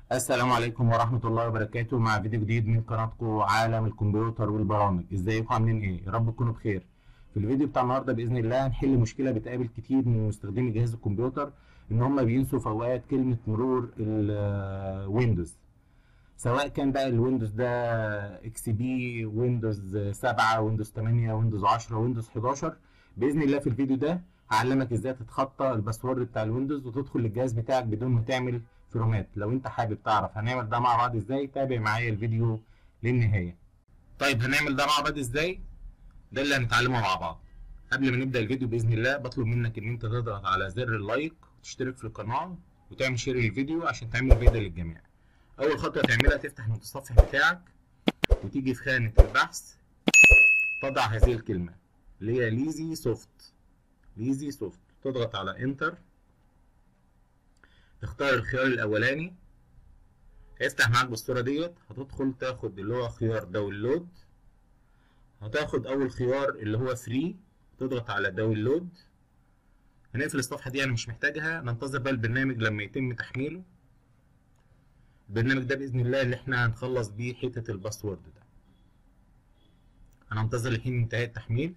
السلام عليكم ورحمة الله وبركاته مع فيديو جديد من قناتكم عالم الكمبيوتر والبرامج ازيكم عاملين ايه يا رب تكونوا بخير في الفيديو بتاع النهارده باذن الله هنحل مشكله بتقابل كتير من مستخدمي جهاز الكمبيوتر ان هم بينسوا في اوقات كلمه مرور الويندوز سواء كان بقى الويندوز ده اكس بي ويندوز 7 ويندوز 8 ويندوز 10 ويندوز 11 باذن الله في الفيديو ده هعلمك ازاي تتخطى الباسورد بتاع الويندوز وتدخل للجهاز بتاعك بدون ما تعمل فرومات لو انت حابب تعرف هنعمل ده مع بعض ازاي تابع معايا الفيديو للنهايه طيب هنعمل ده مع بعض ازاي ده اللي هنتعلمه مع بعض قبل ما نبدا الفيديو باذن الله بطلب منك ان انت تضغط على زر اللايك وتشترك في القناه وتعمل شير للفيديو عشان تعمل فيديو للجميع اول خطوه تعملها تفتح المتصفح بتاعك وتيجي في خانه البحث تضع هذه الكلمه اللي هي ليزي سوفت ليزي سوفت تضغط على انتر تختار الخيار الاولاني هيفتح معاك بالصوره ديت هتدخل تاخد اللي هو خيار داونلود هتاخد اول خيار اللي هو فري تضغط على داونلود هنقفل الصفحه دي انا مش محتاجها ننتظر بقى البرنامج لما يتم تحميله البرنامج ده باذن الله اللي احنا هنخلص بيه حته الباسورد ده هننتظر لحين انتهاء التحميل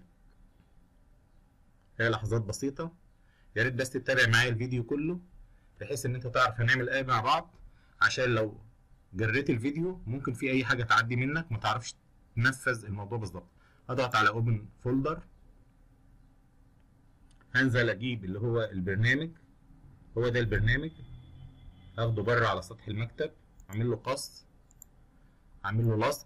هي لحظات بسيطه يا ريت بس تتابع معايا الفيديو كله بحيث ان انت تعرف هنعمل ايه مع بعض عشان لو جريت الفيديو ممكن في اي حاجه تعدي منك ما تعرفش تنفذ الموضوع بالظبط اضغط على اوبن فولدر هنزل اجيب اللي هو البرنامج هو ده البرنامج اخده بره على سطح المكتب اعمل له قص اعمل له لصق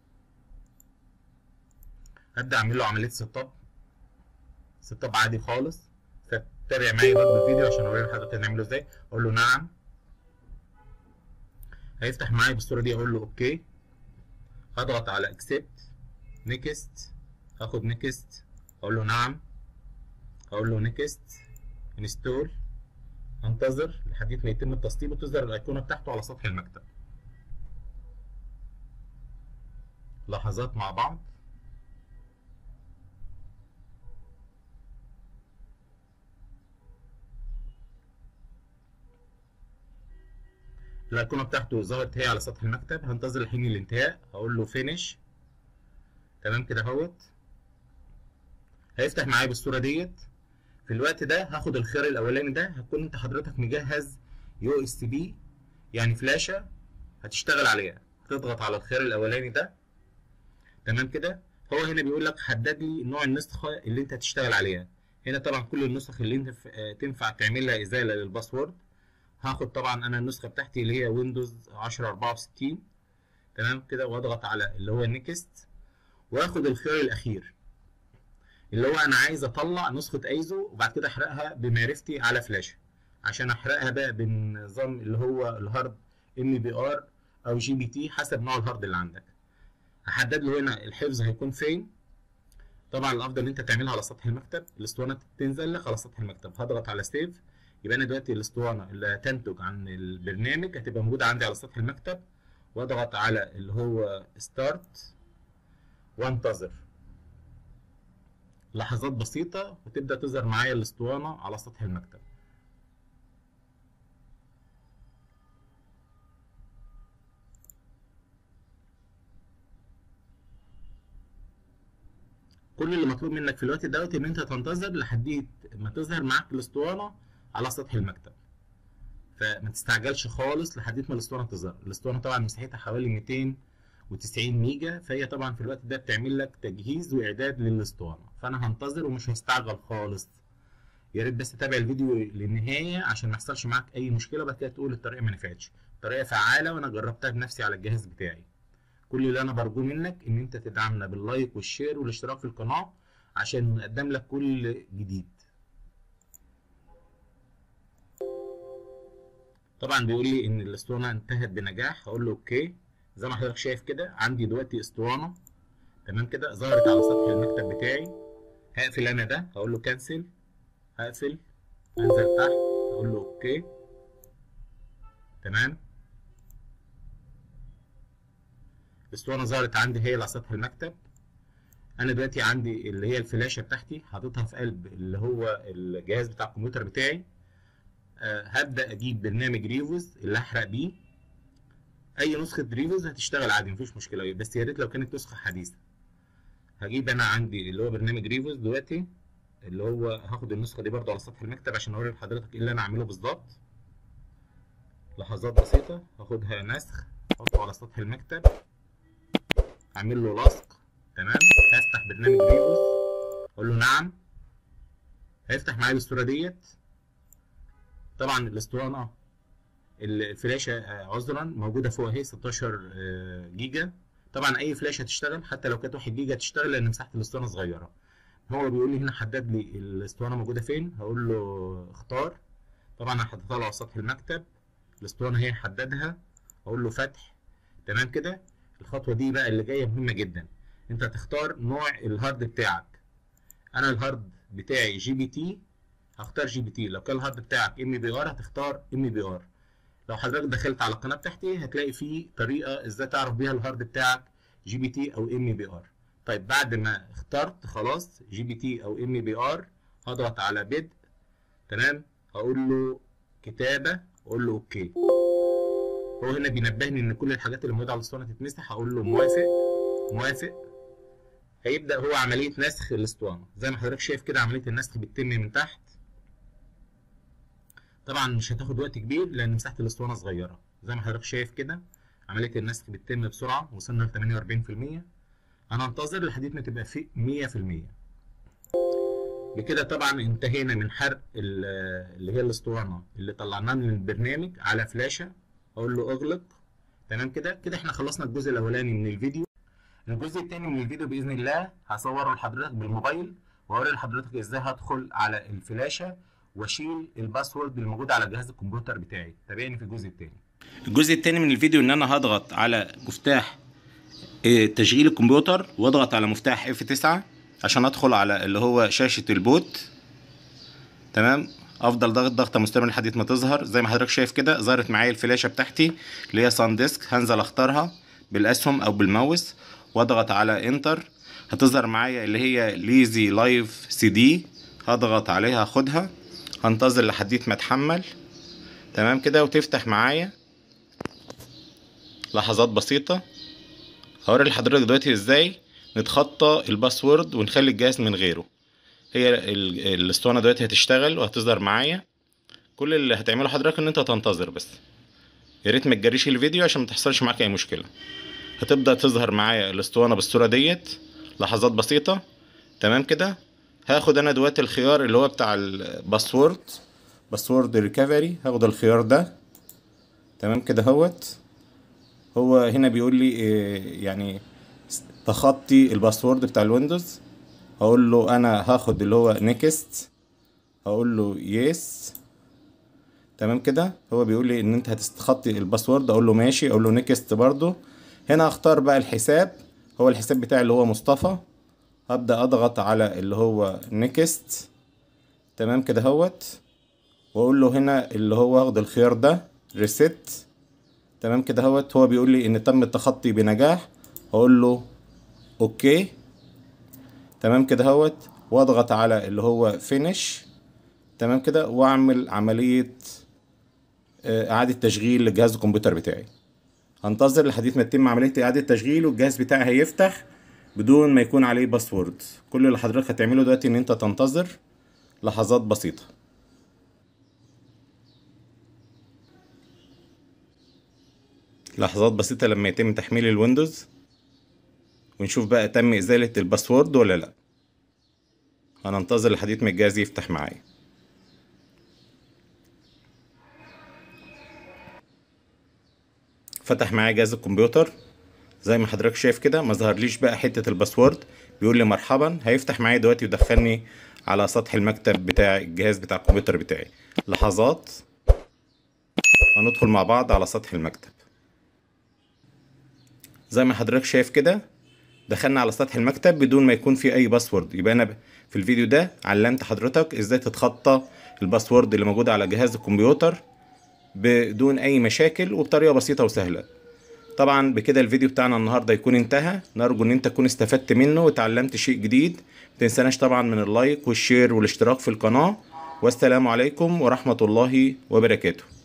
ابدا اعمل له عمليه سيت اب سيت اب عادي خالص تابع معايا برضه الفيديو عشان اوري لحضرتك هنعمله ازاي اقول له نعم هيفتح معايا بالصوره دي اقول له اوكي هضغط على اكسبت نيكست هاخد نيكست اقول له نعم اقول له نيكست انستول انتظر لحد ما يتم التسطيب وتظهر الايقونه بتاعته على سطح المكتب لحظات مع بعض الايقونه بتاعته ظهرت هي على سطح المكتب هنتظر لحين الانتهاء هقول له فينيش تمام كده اهوت هيفتح معايا بالصوره ديت في الوقت ده هاخد الخيار الاولاني ده هتكون انت حضرتك مجهز يو اس بي يعني فلاشه هتشتغل عليها هتضغط على الخيار الاولاني ده تمام كده هو هنا بيقول لك حدد لي نوع النسخه اللي انت هتشتغل عليها هنا طبعا كل النسخ اللي انت تنفع تعمل لها ازاله للباسورد هاخد طبعا انا النسخه بتاعتي اللي هي ويندوز 10 64 تمام كده واضغط على اللي هو نيكست واخد الخيار الاخير اللي هو انا عايز اطلع نسخه ايزو وبعد كده احرقها بمعرفتي على فلاشه عشان احرقها بقى بالنظام اللي هو الهارد ام بي ار او جي بي تي حسب نوع الهارد اللي عندك هحدد له هنا الحفظ هيكون فين طبعا الافضل ان انت تعملها على سطح المكتب الاسطوانه تنزل لك على سطح المكتب هضغط على سيف يبقى انا دلوقتي الاسطوانه اللي تنتج عن البرنامج هتبقى موجوده عندي على سطح المكتب واضغط على اللي هو ستارت وانتظر لحظات بسيطة وتبدأ تظهر معايا الاسطوانة على سطح المكتب كل اللي مطلوب منك في الوقت دوت ان انت تنتظر لحد ما تظهر معاك الاسطوانة على سطح المكتب فما تستعجلش خالص لحد ما الاسطوانة تظهر الاسطوانة طبعا مساحتها حوالي 290 ميجا فهي طبعا في الوقت ده بتعمل لك تجهيز واعداد للاسطوانة فانا هنتظر ومش هستعجل خالص يا ريت بس تتابع الفيديو للنهايه عشان ما يحصلش معاك اي مشكله بعد كده تقول الطريقه ما نفعتش الطريقه فعاله وانا جربتها بنفسي على الجهاز بتاعي كل اللي انا برجوه منك ان انت تدعمنا باللايك والشير والاشتراك في القناه عشان نقدم لك كل جديد طبعا بيقول لي ان الاسطوانه انتهت بنجاح هقول له اوكي زي ما حضرتك شايف كده عندي دلوقتي اسطوانه تمام كده ظهرت على سطح المكتب بتاعي هقفل انا ده هقول له كانسل هقفل انزل تحت اقول له اوكي تمام الاسطوانه ظهرت عندي هي على سطح المكتب انا دلوقتي عندي اللي هي الفلاشه بتاعتي حاططها في قلب اللي هو الجهاز بتاع الكمبيوتر بتاعي أه هبدا اجيب برنامج ريفوز اللي هحرق بيه اي نسخه دريفوز هتشتغل عادي مفيش مشكله بس يا ريت لو كانت نسخه حديثه هجيب انا عندي اللي هو برنامج ريفوز دلوقتي اللي هو هاخد النسخه دي برضو على سطح المكتب عشان اوري لحضرتك ايه اللي انا عامله بالظبط لحظات بسيطه هاخدها نسخ احطه على سطح المكتب اعمل له لصق تمام هفتح برنامج ريفوز اقول له نعم هيفتح معايا الصوره ديت طبعا الاسطوانه الفلاشه عذرا موجوده فوق اهي 16 جيجا طبعا اي فلاشه هتشتغل حتى لو كانت 1 جيجا هتشتغل لان مساحه الاسطوانه صغيره هو بيقول لي هنا حدد لي الاسطوانه موجوده فين هقول له اختار طبعا انا حطيتها له على سطح المكتب الاسطوانه هي حددها اقول له فتح تمام كده الخطوه دي بقى اللي جايه مهمه جدا انت هتختار نوع الهارد بتاعك انا الهارد بتاعي جي بي تي هختار جي بي تي لو كان الهارد بتاعك ام بي ار هتختار ام بي ار لو حضرتك دخلت على القناه بتاعتي هتلاقي في طريقه ازاي تعرف بيها الهارد بتاعك جي بي تي او ام بي ار طيب بعد ما اخترت خلاص جي بي تي او ام بي ار هضغط على بدء تمام هقول له كتابه اقول له اوكي هو هنا بينبهني ان كل الحاجات اللي موجوده على الاسطوانه تتمسح هقول له موافق موافق هيبدا هو عمليه نسخ الاسطوانه زي ما حضرتك شايف كده عمليه النسخ بتتم من تحت طبعا مش هتاخد وقت كبير لان مساحه الاسطوانه صغيره زي ما حضرتك شايف كده عمليه النسخ بتتم بسرعه وصلنا ل 48% انا انتظر لحد ما تبقى في 100% بكده طبعا انتهينا من حرق اللي هي الاسطوانه اللي طلعناها من البرنامج على فلاشه اقول له اغلق تمام كده كده احنا خلصنا الجزء الاولاني من الفيديو الجزء الثاني من الفيديو باذن الله هصوره لحضرتك بالموبايل واوري لحضرتك ازاي هدخل على الفلاشه واشيل الباسورد اللي موجود على جهاز الكمبيوتر بتاعي تابعني في الجزء الثاني الجزء الثاني من الفيديو ان انا هضغط على مفتاح تشغيل الكمبيوتر واضغط على مفتاح F9 عشان ادخل على اللي هو شاشة البوت تمام افضل ضغط ضغطه مستمر لحد ما تظهر زي ما حضرتك شايف كده ظهرت معايا الفلاشه بتاعتي اللي هي سان ديسك هنزل اختارها بالاسهم او بالماوس واضغط على انتر هتظهر معايا اللي هي ليزي لايف سي دي هضغط عليها اخدها هنتظر لحد ما تحمل تمام كده وتفتح معايا لحظات بسيطة هوري لحضرتك دلوقتي ازاي نتخطى الباسورد ونخلي الجهاز من غيره هي الاسطوانة دلوقتي هتشتغل وهتظهر معايا كل اللي هتعمله حضرتك ان انت تنتظر بس يا ريت ما تجريش الفيديو عشان ما تحصلش معاك اي مشكلة هتبدأ تظهر معايا الاسطوانة بالصورة ديت لحظات بسيطة تمام كده هاخد انا دلوقتي الخيار اللي هو بتاع الباسورد باسورد ريكفري هاخد الخيار ده تمام كده هوت هو هنا بيقول لي إيه يعني تخطي الباسورد بتاع الويندوز هقول له انا هاخد اللي هو نيكست هقول له يس تمام كده هو بيقول لي ان انت هتستخطي الباسورد اقول له ماشي اقول له نيكست برضو هنا اختار بقى الحساب هو الحساب بتاعي اللي هو مصطفى هبدأ اضغط على اللي هو نيكست تمام كده هوت واقول له هنا اللي هو واخد الخيار ده ريسيت تمام كده هوت هو بيقول لي ان تم التخطي بنجاح هقول له اوكي تمام كده هوت واضغط على اللي هو فينيش تمام كده واعمل عملية اعادة تشغيل لجهاز الكمبيوتر بتاعي هنتظر لحد ما تتم عملية اعادة تشغيل والجهاز بتاعي هيفتح بدون ما يكون عليه باسورد كل اللي حضرتك هتعمله دلوقتي ان انت تنتظر لحظات بسيطة لحظات بسيطة لما يتم تحميل الويندوز ونشوف بقى تم ازالة الباسورد ولا لا هننتظر لحد ما الجهاز يفتح معايا فتح معايا جهاز الكمبيوتر زي ما حضرتك شايف كده ما ظهرليش بقى حته الباسورد بيقول لي مرحبا هيفتح معايا دلوقتي ويدخلني على سطح المكتب بتاع الجهاز بتاع الكمبيوتر بتاعي لحظات هندخل مع بعض على سطح المكتب زي ما حضرتك شايف كده دخلنا على سطح المكتب بدون ما يكون في اي باسورد يبقى انا في الفيديو ده علمت حضرتك ازاي تتخطى الباسورد اللي موجود على جهاز الكمبيوتر بدون اي مشاكل وبطريقه بسيطه وسهله طبعا بكده الفيديو بتاعنا النهارده يكون انتهى نرجو ان انت تكون استفدت منه وتعلمت شيء جديد متنساناش طبعا من اللايك والشير والاشتراك في القناه والسلام عليكم ورحمه الله وبركاته